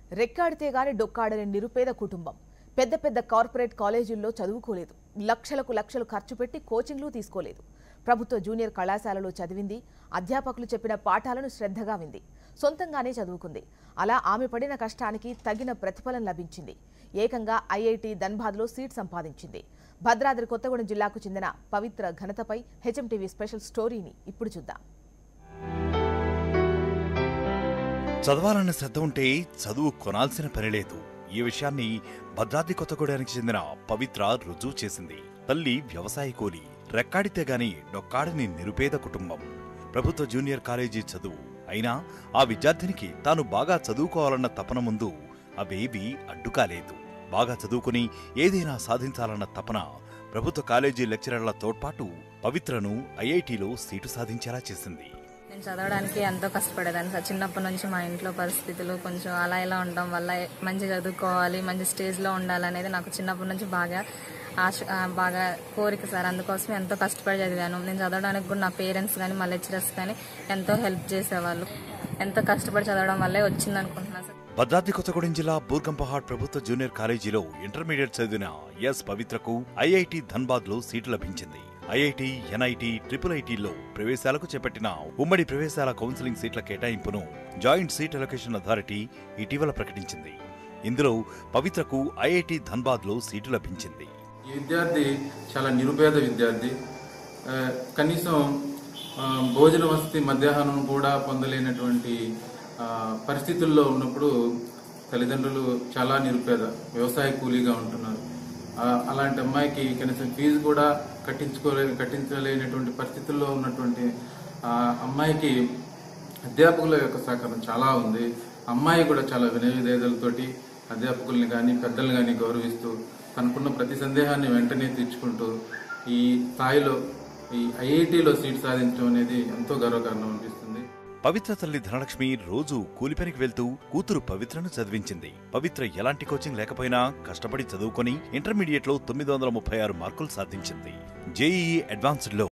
రెక్కాడితే గాని డొక్కాడని నిరుపేద కుటుంబం పెద్ద పెద్ద కార్పొరేట్ కాలేజీల్లో చదువుకోలేదు లక్షలకు లక్షలు ఖర్చు పెట్టి కోచింగ్లు తీసుకోలేదు ప్రభుత్వ జూనియర్ కళాశాలలో చదివింది అధ్యాపకులు చెప్పిన పాఠాలను శ్రద్ధగా వింది సొంతంగానే చదువుకుంది అలా ఆమె పడిన కష్టానికి తగిన ప్రతిఫలం లభించింది ఏకంగా ఐఐటి ధన్బాద్లో సీట్ సంపాదించింది భద్రాద్రి కొత్తగూడెం జిల్లాకు చెందిన పవిత్ర ఘనతపై హెచ్ఎంటీవీ స్పెషల్ స్టోరీని ఇప్పుడు చూద్దాం చదవాలన్న శ్రద్ధ ఉంటే చదువు కొనాల్సిన పని లేదు ఈ విషయాన్ని భద్రాద్రి కొత్తగూడెనికి చెందిన పవిత్ర రుజువు చేసింది తల్లి వ్యవసాయ కూలి రెక్కాడితే గాని డొక్కాడని నిరుపేద కుటుంబం ప్రభుత్వ జూనియర్ కాలేజీ చదువు అయినా ఆ విద్యార్థినికి తాను బాగా చదువుకోవాలన్న తపన ముందు అవేవీ అడ్డుకాలేదు బాగా చదువుకుని ఏదైనా సాధించాలన్న తపన ప్రభుత్వ కాలేజీ లెక్చరర్ల తోడ్పాటు పవిత్రను ఐఐటిలో సీటు సాధించేలా చేసింది నేను చదవడానికి ఎంతో కష్టపడేదాన్ని సార్ చిన్నప్పటి నుంచి మా ఇంట్లో పరిస్థితులు కొంచెం అలా ఇలా ఉండడం వల్ల మంచి చదువుకోవాలి మంచి స్టేజ్లో ఉండాలనేది నాకు చిన్నప్పటి నుంచి బాగా ఆశ ఆ, బాగా కోరిక సార్ అందుకోసం ఎంతో కష్టపడి చదివాను నేను చదవడానికి కూడా నా పేరెంట్స్ కానీ మా లెక్చరర్స్ కానీ ఎంతో హెల్ప్ చేసేవాళ్ళు ఎంతో కష్టపడి చదవడం వల్లే వచ్చింది అనుకుంటున్నాను సార్ భద్రాద్రి కొత్తగూడెం జిల్లా బూర్గంపహాడ్ ప్రభుత్వ జూనియర్ కాలేజీలో ఇంటర్మీడియట్ చదివిన ఎస్ పవిత్రకు ఐఐటి ధన్బాద్ లో సీటు లభించింది ఐఐటి ఎన్ఐటి ట్రిపుల్ ఐటీల్లో ప్రవేశాలకు చేపట్టిన ఉమ్మడి ప్రవేశాల కౌన్సిలింగ్ సీట్ల కేటాయింపును జాయింట్ సీట్ అలొకేషన్ అథారిటీ ఇటీవల ప్రకటించింది ఇందులో పవిత్రకు ఐఐటి ధన్బాద్ లో సీటు లభించింది ఈ విద్యార్థి చాలా నిరుపేద విద్యార్థి ఆ, కనీసం ఆ, భోజన వసతి మధ్యాహ్నం కూడా పొందలేనటువంటి ఆ, పరిస్థితుల్లో ఉన్నప్పుడు తల్లిదండ్రులు చాలా నిరుపేద వ్యవసాయ కూలీగా ఉంటున్నారు ఆ, అలాంటి అమ్మాయికి కనీసం ఫీజు కూడా కట్టించుకోలే కట్టించలేనటువంటి పరిస్థితుల్లో ఉన్నటువంటి ఆ అమ్మాయికి అధ్యాపకుల యొక్క సహకారం చాలా ఉంది అమ్మాయి కూడా చాలా వినయ విధేయతలతోటి అధ్యాపకుల్ని కానీ పెద్దల్ని కానీ గౌరవిస్తూ తనకున్న ప్రతి సందేహాన్ని వెంటనే తీర్చుకుంటూ ఈ స్థాయిలో ఈ ఐఐటిలో సీట్ సాధించడం అనేది ఎంతో గర్వకారణం అనిపిస్తుంది పవిత్ర తల్లి ధనలక్ష్మి రోజు కూలి పనికి వెళ్తూ కూతురు పవిత్రను చదివించింది పవిత్ర ఎలాంటి కోచింగ్ లేకపోయినా కష్టపడి చదువుకొని ఇంటర్మీడియట్ లో తొమ్మిది వందల ముప్పై ఆరు మార్కులు సాధించింది జేఈఈ అడ్వాన్స్డ్ లో